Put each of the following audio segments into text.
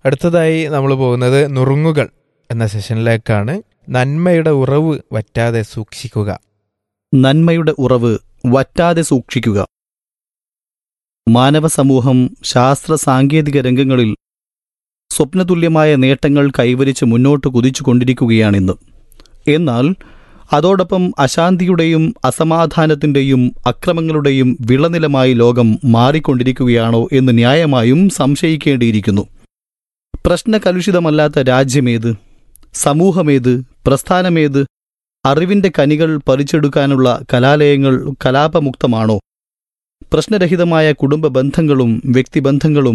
അടുത്തതായി നമ്മൾ പോകുന്നത് നുറുങ്ങുകൾ എന്ന സെഷനിലേക്കാണ് നന്മയുടെ ഉറവ് വറ്റാതെ സൂക്ഷിക്കുക നന്മയുടെ ഉറവ് വറ്റാതെ സൂക്ഷിക്കുക മാനവ സമൂഹം ശാസ്ത്ര സാങ്കേതിക രംഗങ്ങളിൽ സ്വപ്നതുല്യമായ നേട്ടങ്ങൾ കൈവരിച്ച് മുന്നോട്ട് കുതിച്ചുകൊണ്ടിരിക്കുകയാണിന്ന് എന്നാൽ അതോടൊപ്പം അശാന്തിയുടെയും അസമാധാനത്തിന്റെയും അക്രമങ്ങളുടെയും വിളനിലമായി ലോകം മാറിക്കൊണ്ടിരിക്കുകയാണോ എന്ന് ന്യായമായും സംശയിക്കേണ്ടിയിരിക്കുന്നു പ്രശ്നകലുഷിതമല്ലാത്ത രാജ്യമേത് സമൂഹമേത് പ്രസ്ഥാനമേത് അറിവിന്റെ കനികൾ പറിച്ചെടുക്കാനുള്ള കലാലയങ്ങൾ കലാപമുക്തമാണോ പ്രശ്നരഹിതമായ കുടുംബ ബന്ധങ്ങളും വ്യക്തിബന്ധങ്ങളും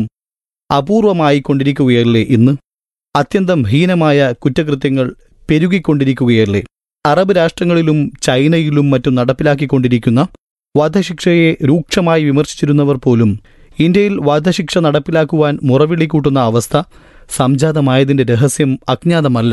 അപൂർവമായിക്കൊണ്ടിരിക്കുകയല്ലേ ഇന്ന് അത്യന്തം ഹീനമായ കുറ്റകൃത്യങ്ങൾ പെരുകിക്കൊണ്ടിരിക്കുകയല്ലേ അറബ് രാഷ്ട്രങ്ങളിലും ചൈനയിലും മറ്റും നടപ്പിലാക്കിക്കൊണ്ടിരിക്കുന്ന വധശിക്ഷയെ രൂക്ഷമായി വിമർശിച്ചിരുന്നവർ പോലും ഇന്ത്യയിൽ വധശിക്ഷ നടപ്പിലാക്കുവാൻ മുറവിളി കൂട്ടുന്ന അവസ്ഥ സംജാതമായതിന്റെ രഹസ്യം അജ്ഞാതമല്ല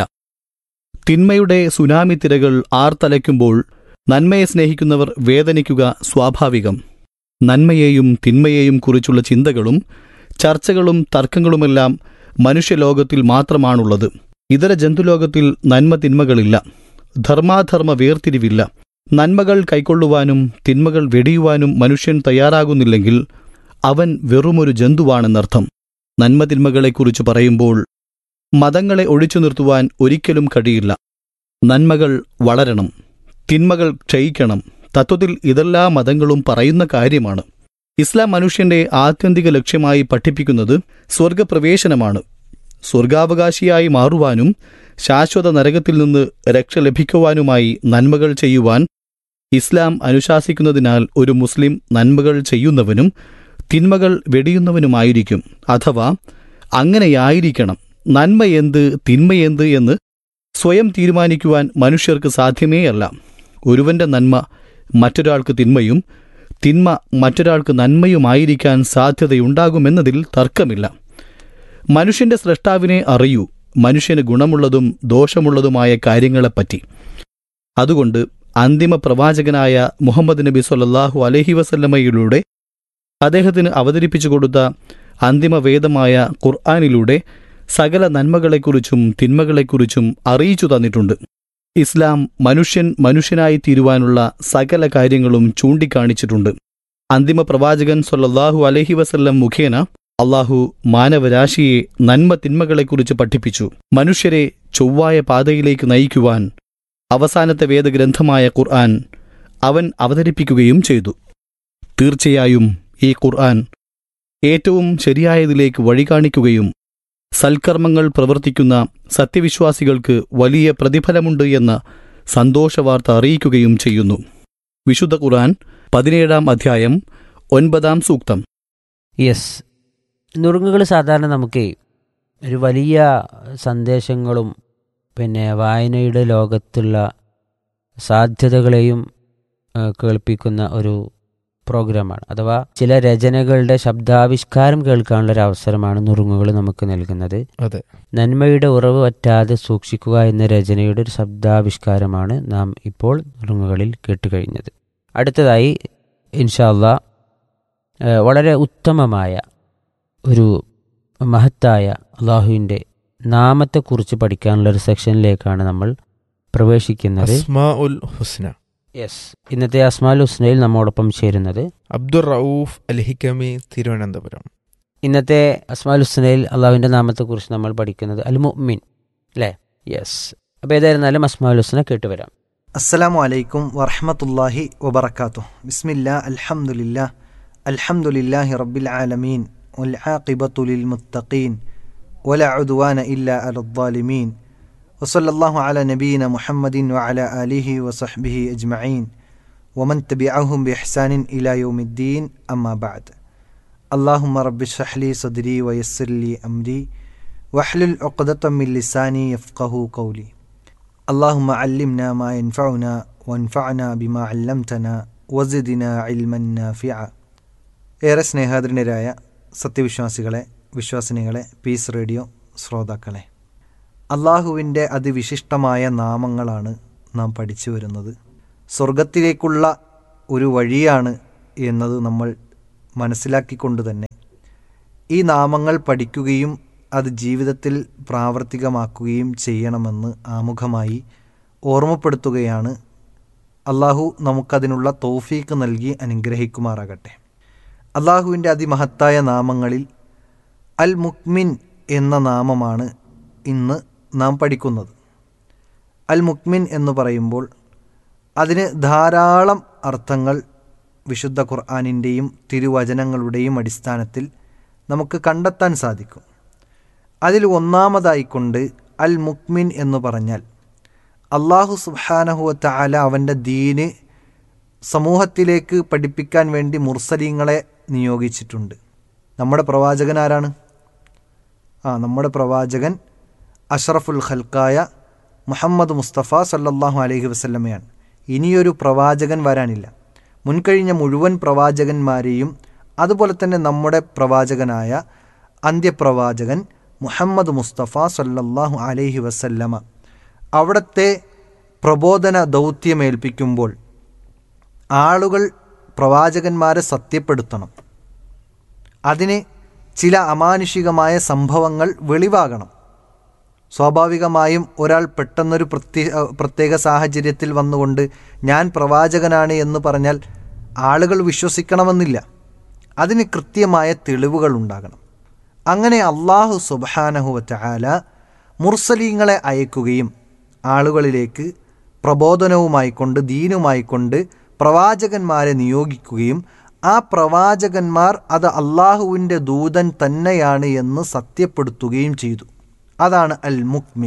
തിന്മയുടെ സുനാമി തിരകൾ ആർത്തലയ്ക്കുമ്പോൾ നന്മയെ സ്നേഹിക്കുന്നവർ വേദനിക്കുക സ്വാഭാവികം നന്മയെയും തിന്മയെയും കുറിച്ചുള്ള ചിന്തകളും ചർച്ചകളും തർക്കങ്ങളുമെല്ലാം മനുഷ്യലോകത്തിൽ മാത്രമാണുള്ളത് ഇതര ജന്തുലോകത്തിൽ നന്മ തിന്മകളില്ല ധർമാധർമ്മ വേർതിരിവില്ല നന്മകൾ കൈക്കൊള്ളുവാനും തിന്മകൾ വെടിയുവാനും മനുഷ്യൻ തയ്യാറാകുന്നില്ലെങ്കിൽ അവൻ വെറുമൊരു ജന്തുവാണെന്നർത്ഥം നന്മ തിന്മകളെക്കുറിച്ച് പറയുമ്പോൾ മതങ്ങളെ ഒഴിച്ചു നിർത്തുവാൻ ഒരിക്കലും കഴിയില്ല നന്മകൾ വളരണം തിന്മകൾ ക്ഷയിക്കണം തത്വത്തിൽ ഇതെല്ലാ മതങ്ങളും പറയുന്ന കാര്യമാണ് ഇസ്ലാം മനുഷ്യന്റെ ആത്യന്തിക ലക്ഷ്യമായി പഠിപ്പിക്കുന്നത് സ്വർഗപ്രവേശനമാണ് സ്വർഗാവകാശിയായി മാറുവാനും ശാശ്വത നരകത്തിൽ നിന്ന് രക്ഷ ലഭിക്കുവാനുമായി നന്മകൾ ചെയ്യുവാൻ ഇസ്ലാം അനുശാസിക്കുന്നതിനാൽ ഒരു മുസ്ലിം നന്മകൾ ചെയ്യുന്നവനും തിന്മകൾ വെടിയുന്നവനുമായിരിക്കും അഥവാ അങ്ങനെയായിരിക്കണം നന്മയെന്ത് തിന്മയെന്ത് എന്ന് സ്വയം തീരുമാനിക്കുവാൻ മനുഷ്യർക്ക് സാധ്യമേയല്ല ഒരുവന്റെ നന്മ മറ്റൊരാൾക്ക് തിന്മയും തിന്മ മറ്റൊരാൾക്ക് നന്മയുമായിരിക്കാൻ സാധ്യതയുണ്ടാകുമെന്നതിൽ തർക്കമില്ല മനുഷ്യന്റെ സ്രഷ്ടാവിനെ അറിയൂ മനുഷ്യന് ഗുണമുള്ളതും ദോഷമുള്ളതുമായ കാര്യങ്ങളെപ്പറ്റി അതുകൊണ്ട് അന്തിമ പ്രവാചകനായ മുഹമ്മദ് നബി സൊല്ലാഹു അലഹി വസല്ലമയിലൂടെ അദ്ദേഹത്തിന് അവതരിപ്പിച്ചു കൊടുത്ത അന്തിമ വേദമായ ഖുർആാനിലൂടെ സകല നന്മകളെക്കുറിച്ചും തിന്മകളെക്കുറിച്ചും അറിയിച്ചു തന്നിട്ടുണ്ട് ഇസ്ലാം മനുഷ്യൻ മനുഷ്യനായി തീരുവാനുള്ള സകല കാര്യങ്ങളും ചൂണ്ടിക്കാണിച്ചിട്ടുണ്ട് അന്തിമ പ്രവാചകൻ സൊല്ലാഹു അലഹി വസല്ലം മുഖേന അള്ളാഹു മാനവരാശിയെ നന്മ തിന്മകളെക്കുറിച്ച് പഠിപ്പിച്ചു മനുഷ്യരെ ചൊവ്വായ പാതയിലേക്ക് നയിക്കുവാൻ അവസാനത്തെ വേദഗ്രന്ഥമായ ഖുർആൻ അവൻ അവതരിപ്പിക്കുകയും ചെയ്തു തീർച്ചയായും ഈ ഖുർആൻ ഏറ്റവും ശരിയായതിലേക്ക് വഴികാണിക്കുകയും സൽക്കർമ്മങ്ങൾ പ്രവർത്തിക്കുന്ന സത്യവിശ്വാസികൾക്ക് വലിയ പ്രതിഫലമുണ്ട് എന്ന സന്തോഷവാർത്ത അറിയിക്കുകയും ചെയ്യുന്നു വിശുദ്ധ ഖുർആൻ പതിനേഴാം അധ്യായം ഒൻപതാം സൂക്തം യെസ് നുറുങ്ങുകൾ സാധാരണ നമുക്ക് ഒരു വലിയ സന്ദേശങ്ങളും പിന്നെ വായനയുടെ ലോകത്തുള്ള സാധ്യതകളെയും ആ, കേൾപ്പിക്കുന്ന ഒരു പ്രോഗ്രാമാണ് അഥവാ ചില രചനകളുടെ ശബ്ദാവിഷ്കാരം കേൾക്കാനുള്ള ഒരു അവസരമാണ് നുറുങ്ങുകൾ നമുക്ക് നൽകുന്നത് അതെ നന്മയുടെ ഉറവ് വറ്റാതെ സൂക്ഷിക്കുക എന്ന രചനയുടെ ഒരു ശബ്ദാവിഷ്കാരമാണ് നാം ഇപ്പോൾ നുറുങ്ങുകളിൽ കേട്ടുകഴിഞ്ഞത് അടുത്തതായി ഇൻഷാല്ല വളരെ ഉത്തമമായ ഒരു മഹത്തായ അള്ളാഹുവിൻ്റെ നാമത്തെക്കുറിച്ച് പഠിക്കാനുള്ള ഒരു സെക്ഷനിലേക്കാണ് നമ്മൾ പ്രവേശിക്കുന്നത് അസ്മാ ഉൽ ഹുസ്ന യെസ് ഇന്നത്തെ അസ്മാൽ ഹുസ്നയിൽ നമ്മോടൊപ്പം ചേരുന്നത് അബ്ദുർ റൌഫ് അൽഹിക്കമി തിരുവനന്തപുരം ഇന്നത്തെ അസ്മാൽ ഹുസ്നയിൽ അള്ളാഹുവിൻ്റെ നാമത്തെക്കുറിച്ച് നമ്മൾ പഠിക്കുന്നത് അൽ മുഅ്മിൻ അല്ലേ യെസ് അപ്പോൾ ഏതായിരുന്നാലും അസ്മാൽ ഹുസ്ന കേട്ടുവരാം അസ്സലാമു അലൈക്കും വറഹമത്തല്ലാഹി വബർക്കാത്തു ബിസ്മില്ലാ അൽഹംദുലില്ലാ അൽഹംദുലില്ലാഹി റബ്ബിൽ ആലമീൻ والعاقبة للمتقين ولا عدوان إلا على الظالمين وصلى الله على نبينا محمد وعلى آله وصحبه أجمعين ومن تبعهم بإحسان إلى يوم الدين أما بعد اللهم رب اشرح لي صدري ويسر لي أمري واحلل عقدة من لساني يفقه قولي اللهم علمنا ما ينفعنا وانفعنا بما علمتنا وزدنا علما نافعا ഏറെ സ്നേഹാദരനരായ സത്യവിശ്വാസികളെ വിശ്വാസിനികളെ പീസ് റേഡിയോ ശ്രോതാക്കളെ അള്ളാഹുവിൻ്റെ അതിവിശിഷ്ടമായ നാമങ്ങളാണ് നാം പഠിച്ചു വരുന്നത് സ്വർഗത്തിലേക്കുള്ള ഒരു വഴിയാണ് എന്നത് നമ്മൾ മനസ്സിലാക്കിക്കൊണ്ട് തന്നെ ഈ നാമങ്ങൾ പഠിക്കുകയും അത് ജീവിതത്തിൽ പ്രാവർത്തികമാക്കുകയും ചെയ്യണമെന്ന് ആമുഖമായി ഓർമ്മപ്പെടുത്തുകയാണ് അള്ളാഹു നമുക്കതിനുള്ള തൗഫീക്ക് നൽകി അനുഗ്രഹിക്കുമാറാകട്ടെ അള്ളാഹുവിൻ്റെ അതിമഹത്തായ നാമങ്ങളിൽ അൽ മുക്മിൻ എന്ന നാമമാണ് ഇന്ന് നാം പഠിക്കുന്നത് അൽ മുക്മിൻ എന്ന് പറയുമ്പോൾ അതിന് ധാരാളം അർത്ഥങ്ങൾ വിശുദ്ധ ഖുർആാനിൻ്റെയും തിരുവചനങ്ങളുടെയും അടിസ്ഥാനത്തിൽ നമുക്ക് കണ്ടെത്താൻ സാധിക്കും അതിൽ ഒന്നാമതായിക്കൊണ്ട് അൽ മുക്മിൻ എന്ന് പറഞ്ഞാൽ അള്ളാഹു സുബാനഹുവത്ത അല അവൻ്റെ ദീന് സമൂഹത്തിലേക്ക് പഠിപ്പിക്കാൻ വേണ്ടി മുർസലീങ്ങളെ നിയോഗിച്ചിട്ടുണ്ട് നമ്മുടെ പ്രവാചകൻ ആരാണ് ആ നമ്മുടെ പ്രവാചകൻ അഷറഫുൽ ഖൽക്കായ മുഹമ്മദ് മുസ്തഫ സല്ലല്ലാഹു അലൈഹി വസല്ലമയാണ് ഇനിയൊരു പ്രവാചകൻ വരാനില്ല മുൻകഴിഞ്ഞ മുഴുവൻ പ്രവാചകന്മാരെയും അതുപോലെ തന്നെ നമ്മുടെ പ്രവാചകനായ അന്ത്യപ്രവാചകൻ മുഹമ്മദ് മുസ്തഫ സല്ലല്ലാഹു അലൈഹി വസല്ലമ അവിടുത്തെ പ്രബോധന ദൗത്യമേൽപ്പിക്കുമ്പോൾ ആളുകൾ പ്രവാചകന്മാരെ സത്യപ്പെടുത്തണം അതിന് ചില അമാനുഷികമായ സംഭവങ്ങൾ വെളിവാകണം സ്വാഭാവികമായും ഒരാൾ പെട്ടെന്നൊരു പ്രത്യേക പ്രത്യേക സാഹചര്യത്തിൽ വന്നുകൊണ്ട് ഞാൻ പ്രവാചകനാണ് എന്ന് പറഞ്ഞാൽ ആളുകൾ വിശ്വസിക്കണമെന്നില്ല അതിന് കൃത്യമായ തെളിവുകൾ ഉണ്ടാകണം അങ്ങനെ അള്ളാഹു സുബാനഹുവറ്റ ആല മുർസലീങ്ങളെ അയക്കുകയും ആളുകളിലേക്ക് പ്രബോധനവുമായിക്കൊണ്ട് ദീനുമായിക്കൊണ്ട് പ്രവാചകന്മാരെ നിയോഗിക്കുകയും ആ പ്രവാചകന്മാർ അത് അള്ളാഹുവിൻ്റെ ദൂതൻ തന്നെയാണ് എന്ന് സത്യപ്പെടുത്തുകയും ചെയ്തു അതാണ് അൽ മുക്മിൻ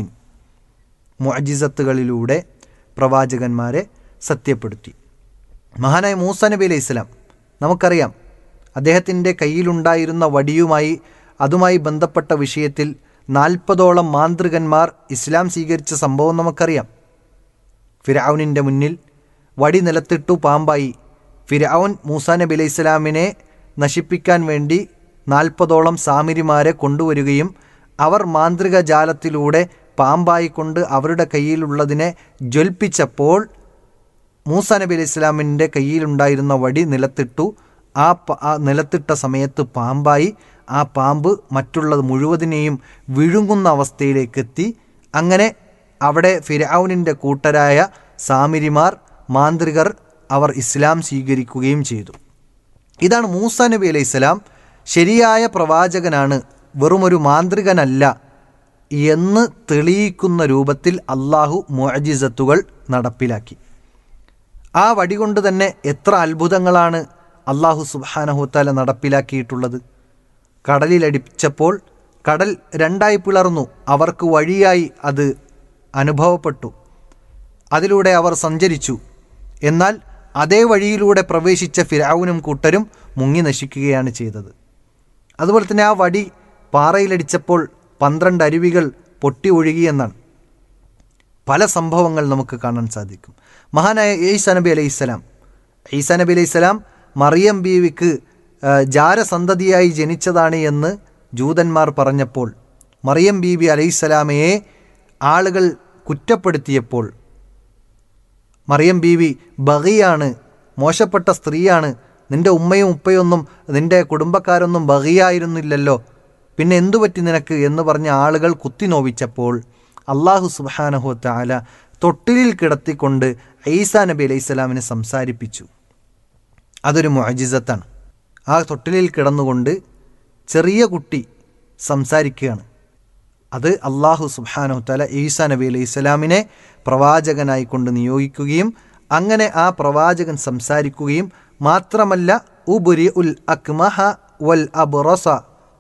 മുഅജിസത്തുകളിലൂടെ പ്രവാചകന്മാരെ സത്യപ്പെടുത്തി മഹാനായ മൂസ നബി അലൈഹി ഇസ്ലാം നമുക്കറിയാം അദ്ദേഹത്തിൻ്റെ കയ്യിലുണ്ടായിരുന്ന വടിയുമായി അതുമായി ബന്ധപ്പെട്ട വിഷയത്തിൽ നാൽപ്പതോളം മാന്ത്രികന്മാർ ഇസ്ലാം സ്വീകരിച്ച സംഭവം നമുക്കറിയാം ഫിരൌനിൻ്റെ മുന്നിൽ വടി നിലത്തിട്ടു പാമ്പായി ഫിരൌൻ മൂസ നബി അലൈഹി ഇസ്ലാമിനെ നശിപ്പിക്കാൻ വേണ്ടി നാൽപ്പതോളം സാമിരിമാരെ കൊണ്ടുവരികയും അവർ മാന്ത്രിക ജാലത്തിലൂടെ പാമ്പായിക്കൊണ്ട് അവരുടെ കയ്യിലുള്ളതിനെ ജ്വലിപ്പിച്ചപ്പോൾ മൂസ നബി അലൈഹി ഇസ്ലാമിൻ്റെ കയ്യിലുണ്ടായിരുന്ന വടി നിലത്തിട്ടു ആ പ- ആ നിലത്തിട്ട സമയത്ത് പാമ്പായി ആ പാമ്പ് മറ്റുള്ളത് മുഴുവതിനെയും വിഴുങ്ങുന്ന അവസ്ഥയിലേക്ക് എത്തി അങ്ങനെ അവിടെ ഫിരൌനിൻ്റെ കൂട്ടരായ സാമിരിമാർ മാന്ത്രികർ അവർ ഇസ്ലാം സ്വീകരിക്കുകയും ചെയ്തു ഇതാണ് മൂസ നബി അലൈഹി സ്വലാം ശരിയായ പ്രവാചകനാണ് വെറുമൊരു മാന്ത്രികനല്ല എന്ന് തെളിയിക്കുന്ന രൂപത്തിൽ അള്ളാഹു മുഅജിസത്തുകൾ നടപ്പിലാക്കി ആ വടി കൊണ്ട് തന്നെ എത്ര അത്ഭുതങ്ങളാണ് അള്ളാഹു സുബാനഹുത്താല നടപ്പിലാക്കിയിട്ടുള്ളത് കടലിലടിച്ചപ്പോൾ കടൽ രണ്ടായി പിളർന്നു അവർക്ക് വഴിയായി അത് അനുഭവപ്പെട്ടു അതിലൂടെ അവർ സഞ്ചരിച്ചു എന്നാൽ അതേ വഴിയിലൂടെ പ്രവേശിച്ച ഫിരാവുനും കൂട്ടരും മുങ്ങി നശിക്കുകയാണ് ചെയ്തത് അതുപോലെ തന്നെ ആ വടി പാറയിലടിച്ചപ്പോൾ പന്ത്രണ്ട് അരുവികൾ പൊട്ടി ഒഴുകിയെന്നാണ് പല സംഭവങ്ങൾ നമുക്ക് കാണാൻ സാധിക്കും മഹാനായ ഈസാ നബി അലൈഹി സ്വലാം ഈസാ നബി അലൈഹി സ്വലാം മറിയം ബീവിക്ക് ആ, ജാരസന്തതിയായി ജനിച്ചതാണ് എന്ന് ജൂതന്മാർ പറഞ്ഞപ്പോൾ മറിയം ബീബി അലൈഹി സ്വലാമയെ ആളുകൾ കുറ്റപ്പെടുത്തിയപ്പോൾ മറിയം ബീവി ബഹിയാണ് മോശപ്പെട്ട സ്ത്രീയാണ് നിന്റെ ഉമ്മയും ഉപ്പയൊന്നും നിന്റെ കുടുംബക്കാരൊന്നും ബഹിയായിരുന്നില്ലല്ലോ പിന്നെ എന്തു പറ്റി നിനക്ക് എന്ന് പറഞ്ഞ ആളുകൾ കുത്തിനോവിച്ചപ്പോൾ അള്ളാഹു സുബാനഹു താല തൊട്ടിലിൽ കിടത്തിക്കൊണ്ട് ഈസാ നബി അലൈഹി സ്വലാമിനെ സംസാരിപ്പിച്ചു അതൊരു മൊജിസത്താണ് ആ തൊട്ടിലിൽ കിടന്നുകൊണ്ട് ചെറിയ കുട്ടി സംസാരിക്കുകയാണ് അത് അള്ളാഹു സുബ്ഹാനഹു തആല ഈസാ നബി അലൈഹി സ്വലാമിനെ പ്രവാചകനായി കൊണ്ട് നിയോഗിക്കുകയും അങ്ങനെ ആ പ്രവാചകൻ സംസാരിക്കുകയും മാത്രമല്ല ഉബുരി ഉൽ അക്മഹ വൽ അബ്റസ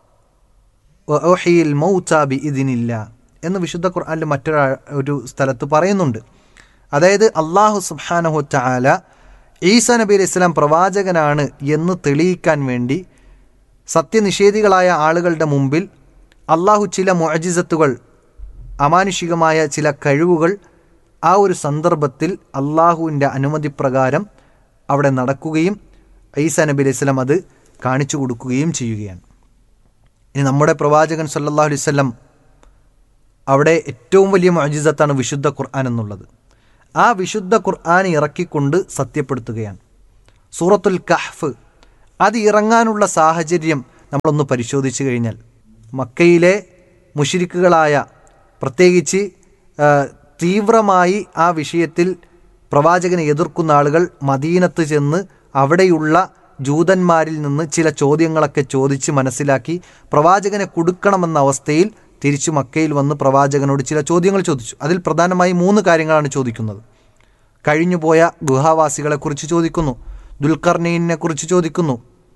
വഅഹ്യിൽ മൗത ബിഇദ്നില്ല എന്ന് വിശുദ്ധ ഖുർആനിൽ മറ്റൊരു ഒരു സ്ഥലത്ത് പറയുന്നുണ്ട് അതായത് അള്ളാഹു സുബ്ഹാനഹു തആല ഈസാ നബി അലൈഹി സ്വലാം പ്രവാചകനാണ് എന്ന് തെളിയിക്കാൻ വേണ്ടി സത്യനിഷേധികളായ ആളുകളുടെ മുമ്പിൽ അള്ളാഹു ചില മുഅജിസത്തുകൾ അമാനുഷികമായ ചില കഴിവുകൾ ആ ഒരു സന്ദർഭത്തിൽ അള്ളാഹുവിൻ്റെ അനുമതി പ്രകാരം അവിടെ നടക്കുകയും ഈസാ നബി അലൈഹി സ്വലം അത് കാണിച്ചു കൊടുക്കുകയും ചെയ്യുകയാണ് ഇനി നമ്മുടെ പ്രവാചകൻ സല്ലല്ലാഹു അലൈഹി വസല്ലം അവിടെ ഏറ്റവും വലിയ മൊജിസത്താണ് വിശുദ്ധ ഖുർആൻ എന്നുള്ളത് ആ വിശുദ്ധ ഖുർആൻ ഇറക്കിക്കൊണ്ട് സത്യപ്പെടുത്തുകയാണ് സൂറത്തുൽ കഹ്ഫ് അത് ഇറങ്ങാനുള്ള സാഹചര്യം നമ്മളൊന്ന് പരിശോധിച്ചു കഴിഞ്ഞാൽ മക്കയിലെ മുഷിരിക്കുകളായ പ്രത്യേകിച്ച് ആ, തീവ്രമായി ആ വിഷയത്തിൽ പ്രവാചകനെ എതിർക്കുന്ന ആളുകൾ മദീനത്ത് ചെന്ന് അവിടെയുള്ള ജൂതന്മാരിൽ നിന്ന് ചില ചോദ്യങ്ങളൊക്കെ ചോദിച്ച് മനസ്സിലാക്കി പ്രവാചകനെ കൊടുക്കണമെന്ന അവസ്ഥയിൽ തിരിച്ചു മക്കയിൽ വന്ന് പ്രവാചകനോട് ചില ചോദ്യങ്ങൾ ചോദിച്ചു അതിൽ പ്രധാനമായി മൂന്ന് കാര്യങ്ങളാണ് ചോദിക്കുന്നത് കഴിഞ്ഞുപോയ ഗുഹാവാസികളെക്കുറിച്ച് ചോദിക്കുന്നു ദുൽഖർനീനെ കുറിച്ച് ചോദിക്കുന്നു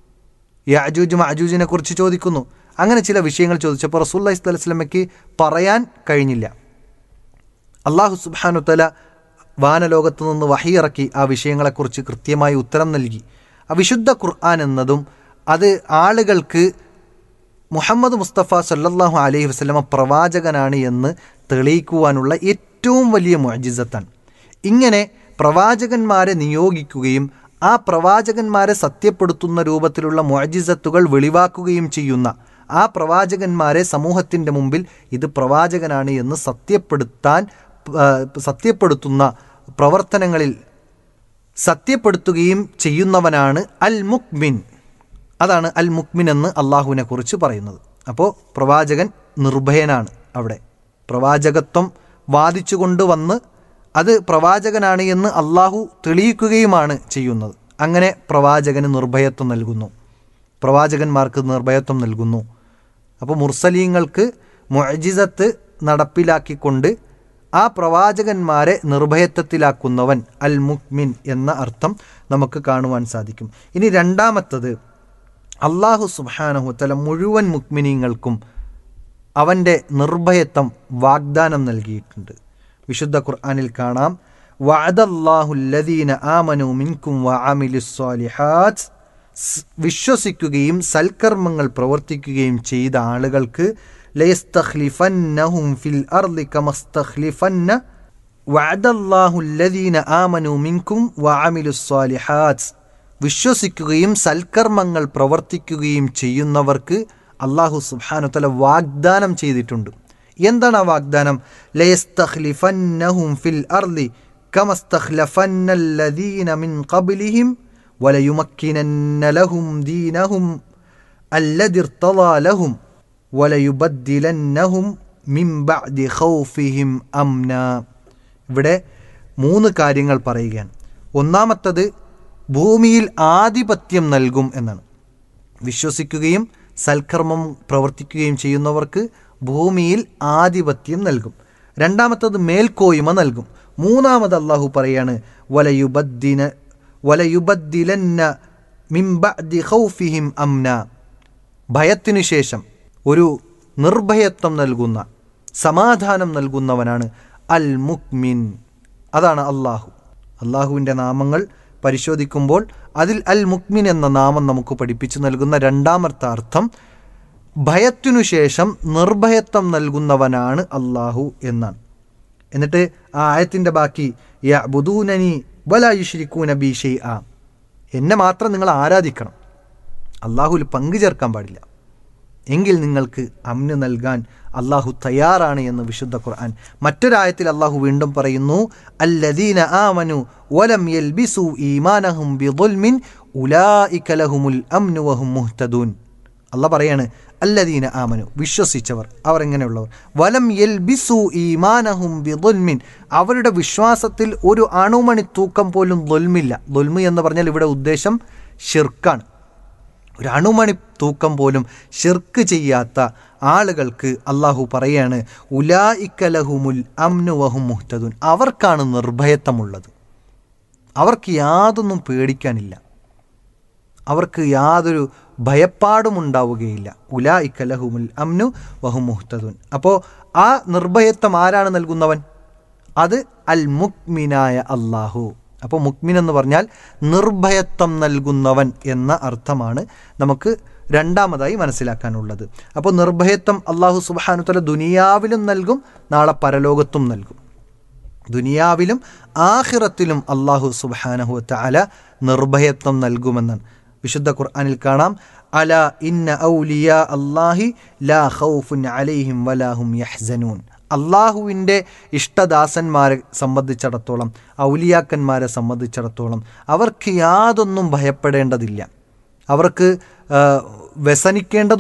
യാജൂജ് മഅജൂജിനെ കുറിച്ച് ചോദിക്കുന്നു അങ്ങനെ ചില വിഷയങ്ങൾ ചോദിച്ചപ്പോൾ റസൂല്ലാ സ്വലമയ്ക്ക് പറയാൻ കഴിഞ്ഞില്ല അള്ളാഹു സുബാനുത്തല വാനലോകത്ത് നിന്ന് വഹിയിറക്കി ആ വിഷയങ്ങളെക്കുറിച്ച് കൃത്യമായി ഉത്തരം നൽകി ആ വിശുദ്ധ ഖുർആൻ എന്നതും അത് ആളുകൾക്ക് മുഹമ്മദ് മുസ്തഫ സല്ലല്ലാഹു അലൈഹി വസല്ലമ പ്രവാചകനാണ് എന്ന് തെളിയിക്കുവാനുള്ള ഏറ്റവും വലിയ മുഅജിസത്താണ് ഇങ്ങനെ പ്രവാചകന്മാരെ നിയോഗിക്കുകയും ആ പ്രവാചകന്മാരെ സത്യപ്പെടുത്തുന്ന രൂപത്തിലുള്ള മുഅജിസത്തുകൾ വെളിവാക്കുകയും ചെയ്യുന്ന ആ പ്രവാചകന്മാരെ സമൂഹത്തിൻ്റെ മുമ്പിൽ ഇത് പ്രവാചകനാണ് എന്ന് സത്യപ്പെടുത്താൻ ആ, സത്യപ്പെടുത്തുന്ന പ്രവർത്തനങ്ങളിൽ സത്യപ്പെടുത്തുകയും ചെയ്യുന്നവനാണ് അൽ മുക്മിൻ അതാണ് അൽ മുക്മിൻ എന്ന് അള്ളാഹുവിനെ കുറിച്ച് പറയുന്നത് അപ്പോൾ പ്രവാചകൻ നിർഭയനാണ് അവിടെ പ്രവാചകത്വം വാദിച്ചു കൊണ്ടുവന്ന് അത് പ്രവാചകനാണ് എന്ന് അള്ളാഹു തെളിയിക്കുകയുമാണ് ചെയ്യുന്നത് അങ്ങനെ പ്രവാചകന് നിർഭയത്വം നൽകുന്നു പ്രവാചകന്മാർക്ക് നിർഭയത്വം നൽകുന്നു അപ്പോൾ മുർസലീങ്ങൾക്ക് മുഅജിസത്ത് നടപ്പിലാക്കിക്കൊണ്ട് ആ പ്രവാചകന്മാരെ നിർഭയത്വത്തിലാക്കുന്നവൻ അൽ മുക്മിൻ എന്ന അർത്ഥം നമുക്ക് കാണുവാൻ സാധിക്കും ഇനി രണ്ടാമത്തത് അള്ളാഹു സുബാനഹുത്തല മുഴുവൻ മുക്മിനീങ്ങൾക്കും അവൻ്റെ നിർഭയത്വം വാഗ്ദാനം നൽകിയിട്ടുണ്ട് വിശുദ്ധ ഖുർആനിൽ കാണാം വഅദല്ലാഹുല്ലദീന ആമനു മിൻകും വഅമിലുസ്സാലിഹാത്ത് സ് വിശ്വസിക്കുകയും സൽക്കർമ്മങ്ങൾ പ്രവർത്തിക്കുകയും ചെയ്ത ആളുകൾക്ക് ലയസ്തഖ്ലിഫന്നഹും ഫിൽ അർളി കമസ്തഖ്ലിഫന്ന വഅദല്ലാഹുല്ലദീന ആമനു മിൻകും വഅമിലുസ്സാലിഹാത്ത് വിശ്വസിക്കുകയും സൽക്കർമ്മങ്ങൾ പ്രവർത്തിക്കുകയും ചെയ്യുന്നവർക്ക് അള്ളാഹു സുബ്ഹാനുതല വാഗ്ദാനം ചെയ്തിട്ടുണ്ട് എന്താണ് ആ വാഗ്ദാനം ലയസ്തഖ്ലിഫന്നഹും ഫിൽ അർളി കമസ്തഖ്ലഫന്നല്ലദീന മിൻ ഖബ്ലിഹിം വലയുമക്കിനന്ന ലഹും ദീനഹും الذي ارتضى لهم وليبدلنهم من بعد خوفهم أمنا ഇവിടെ മൂന്ന് കാര്യങ്ങൾ പറയുകയാണ് ഒന്നാമത്തത് ഭൂമിയിൽ ആധിപത്യം നൽകും എന്നാണ് വിശ്വസിക്കുകയും സൽക്കർമ്മം പ്രവർത്തിക്കുകയും ചെയ്യുന്നവർക്ക് ഭൂമിയിൽ ആധിപത്യം നൽകും രണ്ടാമത്തത് മേൽക്കോയ്മ നൽകും മൂന്നാമത് അള്ളാഹു പറയാണ് വലയുബദ്ദിന വലയുബദ്ദിലന്ന മിംബഅദി ഖൗഫിഹിം അംന ഭയത്തിനു ശേഷം ഒരു നിർഭയത്വം നൽകുന്ന സമാധാനം നൽകുന്നവനാണ് അൽ മുക്മിൻ അതാണ് അള്ളാഹു അള്ളാഹുവിൻ്റെ നാമങ്ങൾ പരിശോധിക്കുമ്പോൾ അതിൽ അൽ മുക്മിൻ എന്ന നാമം നമുക്ക് പഠിപ്പിച്ചു നൽകുന്ന രണ്ടാമത്തെ അർത്ഥം ഭയത്തിനു ശേഷം നിർഭയത്വം നൽകുന്നവനാണ് അള്ളാഹു എന്നാണ് എന്നിട്ട് ആ ആയത്തിൻ്റെ ബാക്കി യ ബുദൂനനി വലായുഷിരിക്കൂന ബി ഷെയ് ആ എന്നെ മാത്രം നിങ്ങൾ ആരാധിക്കണം അള്ളാഹുവിൽ പങ്കു ചേർക്കാൻ പാടില്ല എങ്കിൽ നിങ്ങൾക്ക് അമ്ന് നൽകാൻ അള്ളാഹു തയ്യാറാണ് എന്ന് വിശുദ്ധ ഖുർആൻ മറ്റൊരായത്തിൽ അള്ളാഹു വീണ്ടും പറയുന്നു അല്ലദീന ആമനു വലം യൽബിസു ഈമാനഹും ബിദുൽമിൻ ഉലായിക ലഹുമുൽ അംനു വഹും മുഹ്തദൂൻ അല്ല പറയാണ് അല്ലദീന ആമനു വിശ്വസിച്ചവർ അവർ എങ്ങനെയുള്ളവർ വലം യൽബിസു ഈമാനഹും ബിദുൽമിൻ അവരുടെ വിശ്വാസത്തിൽ ഒരു അണുമണി തൂക്കം പോലും ദുൽമില്ല ദുൽമി എന്ന് പറഞ്ഞാൽ ഇവിടെ ഉദ്ദേശം ഷിർക്കാണ് ഒരു അണുമണി തൂക്കം പോലും ഷിർക്ക് ചെയ്യാത്ത ആളുകൾക്ക് അള്ളാഹു പറയാണ് ഉലായിക്കലഹുമുൽ അംനുവഹും മുഹ്തദുൻ അവർക്കാണ് നിർഭയത്വമുള്ളത് അവർക്ക് യാതൊന്നും പേടിക്കാനില്ല അവർക്ക് യാതൊരു ഭയപ്പാടും ഉണ്ടാവുകയില്ല ഉലായിക്കലഹുമുൽ അംനു വഹും മുഹ്തദുൻ അപ്പോൾ ആ നിർഭയത്വം ആരാണ് നൽകുന്നവൻ അത് അൽ മുക്മിനായ അള്ളാഹു അപ്പോൾ മുക്മിൻ എന്ന് പറഞ്ഞാൽ നിർഭയത്വം നൽകുന്നവൻ എന്ന അർത്ഥമാണ് നമുക്ക് രണ്ടാമതായി മനസ്സിലാക്കാനുള്ളത് അപ്പോൾ നിർഭയത്വം അള്ളാഹു സുബാനുത്തല ദുനിയാവിലും നൽകും നാളെ പരലോകത്തും നൽകും ദുനിയാവിലും ആഹിറത്തിലും അള്ളാഹു സുബാനഹു തല നിർഭയത്വം നൽകുമെന്നാണ് വിശുദ്ധ ഖുർആനിൽ കാണാം അല ഇന്ന ഔലിയ അള്ളാഹി ലാ ഖൗഫുൻ അലൈഹിം വലാഹും യഹ്സനൂൻ അള്ളാഹുവിൻ്റെ ഇഷ്ടദാസന്മാരെ സംബന്ധിച്ചിടത്തോളം ഔലിയാക്കന്മാരെ സംബന്ധിച്ചിടത്തോളം അവർക്ക് യാതൊന്നും ഭയപ്പെടേണ്ടതില്ല അവർക്ക് ആ, വ്യസനിക്കേണ്ടതും